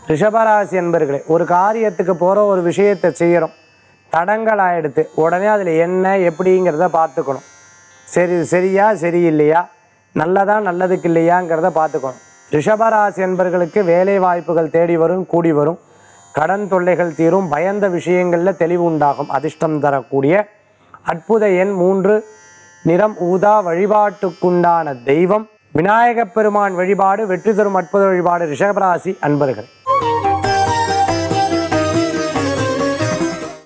ரிஷபராசி என்பர்களே ஒரு காரியத்துக்கு போகிற ஒரு விஷயத்தை செய்கிறோம் தடங்கள் ஆயிடுத்து உடனே அதில் என்ன எப்படிங்கிறத பார்த்துக்கணும் சரி இது சரியா சரியில்லையா நல்லதா நல்லதுக்கு இல்லையாங்கிறத பார்த்துக்கணும் ரிஷபராசி என்பர்களுக்கு வேலை வாய்ப்புகள் தேடி வரும் கூடி வரும் கடன் தொல்லைகள் தீரும் பயந்த விஷயங்களில் தெளிவு உண்டாகும் அதிர்ஷ்டம் தரக்கூடிய அற்புத எண் மூன்று நிறம் ஊதா வழிபாட்டுக்குண்டான தெய்வம் விநாயகப் பெருமான் வழிபாடு வெற்றி தரும் அற்புத வழிபாடு ரிஷபராசி அன்பர்கள்